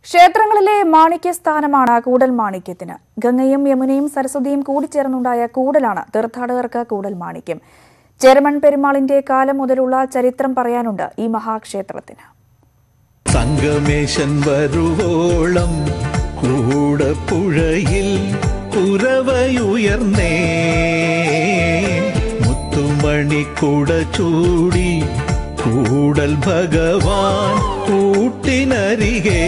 ക്ഷേത്രങ്ങളിലെ മാണിക്യ സ്ഥാനമാണ് കൂടൽ മാണിക്യത്തിന് ഗംഗയും യമുനയും സരസ്വതിയും കൂടിച്ചേർന്നുണ്ടായ കൂടലാണ് തീർത്ഥാടകർക്ക് കൂടൽ മാണിക്യം ചേരമൺ പെരുമാളിന്റെ കാലം മുതലുള്ള ചരിത്രം പറയാനുണ്ട് ഈ മഹാക്ഷേത്രത്തിന് സംഗമേശൻ വരുവോളം കൂടപ്പുഴയിൽ കുരവയുയർന്നേ മുത്തുമണി കുട ചൂടി കൂടൽ ഭഗവാൻ കൂട്ടിനരികേ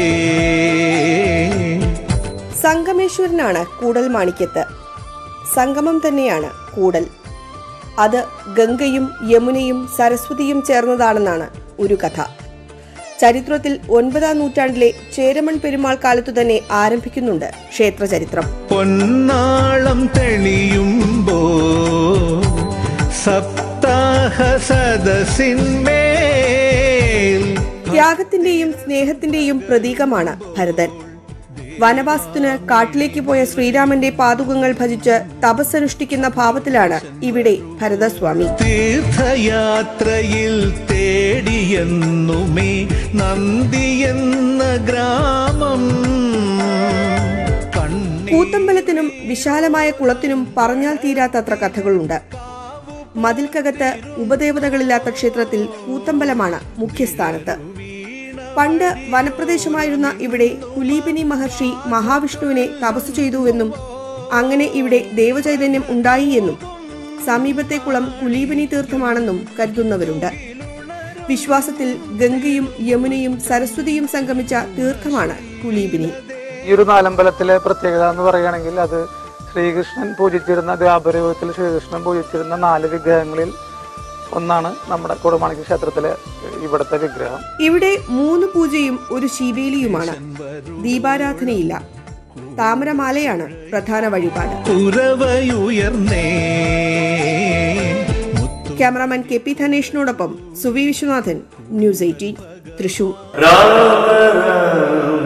സംഗമേശ്വരനാണ് കൂടൽ മാണിക്യത്ത് സംഗമം തന്നെയാണ് കൂടൽ അത് ഗംഗയും യമുനയും സരസ്വതിയും ചേർന്നതാണെന്നാണ് ഒരു കഥ ചരിത്രത്തിൽ ഒൻപതാം നൂറ്റാണ്ടിലെ ചേരമൺ പെരുമാൾ കാലത്തു തന്നെ ആരംഭിക്കുന്നുണ്ട് ക്ഷേത്ര ചരിത്രം പൊന്നാളം തെളിയുമ്പോ സപ്താഹ സദസിന്മേൽ ത്യാഗത്തിന്റെയും സ്നേഹത്തിന്റെയും പ്രതീകമാണ് ഭരതൻ വനവാസത്തിന് കാട്ടിലേക്ക് പോയ ശ്രീരാമന്റെ പാതുകങ്ങൾ ഭജിച്ച് തപസ്സനുഷ്ഠിക്കുന്ന ഭാവത്തിലാണ് ഇവിടെ ഭരതസ്വാമി തീർത്ഥയാത്രയിൽ തേടിയെന്നുമേ നന്ദിയെന്ന ഗ്രാമം കണ്ണീർ കൂത്തമ്പലത്തിനും വിശാലമായ കുളത്തിനും പറഞ്ഞാൽ തീരാത്തത്ര കഥകളുണ്ട് മതിൽക്കകത്ത് ഉപദേവതകളില്ലാത്ത ക്ഷേത്രത്തിൽ കൂത്തമ്പലമാണ് മുഖ്യസ്ഥാനത്ത് പണ്ട് വനപ്രദേശമായിരുന്ന ഇവിടെ കുലീപിനി മഹർഷി മഹാവിഷ്ണുവിനെ തപസ് ചെയ്തുവെന്നും അങ്ങനെ ഇവിടെ ദേവചൈതന്യം ഉണ്ടായി എന്നും സമീപത്തെ കുളം കുലീപിനി തീർത്ഥമാണെന്നും കരുതുന്നവരുണ്ട് വിശ്വാസത്തിൽ ഗംഗയും യമുനയും സരസ്വതിയും സംഗമിച്ച തീർത്ഥമാണ് കുലീപിനി ഈ ഒരു നാലമ്പലത്തിലെ പ്രത്യേകത എന്ന് പറയുകയാണെങ്കിൽ അത് ശ്രീകൃഷ്ണൻ പൂജിച്ചിരുന്ന ദ്വാപരയുഗത്തിൽ ശ്രീകൃഷ്ണൻ പൂജിച്ചിരുന്ന നാല് വിഗ്രഹങ്ങളിൽ ഒന്നാണ് നമ്മുടെ കൊടുമാണിക്യ ക്ഷേത്രത്തിലെ ഇവിടുത്തെ വിഗ്രഹം ഇവിടെ മൂന്ന് പൂജയും ഒരു ശിവേലിയുമാണ് ദീപാരാധനയില്ല താമരമാലയാണ് പ്രധാന വഴിപാട് കുരവയുയർന്നേ ക്യാമറാമാൻ കെ പി ധനേഷിനോടൊപ്പം സുവി വിശ്വനാഥൻ ന്യൂസ് എയ്റ്റീൻ തൃശൂർ രാമ രാമ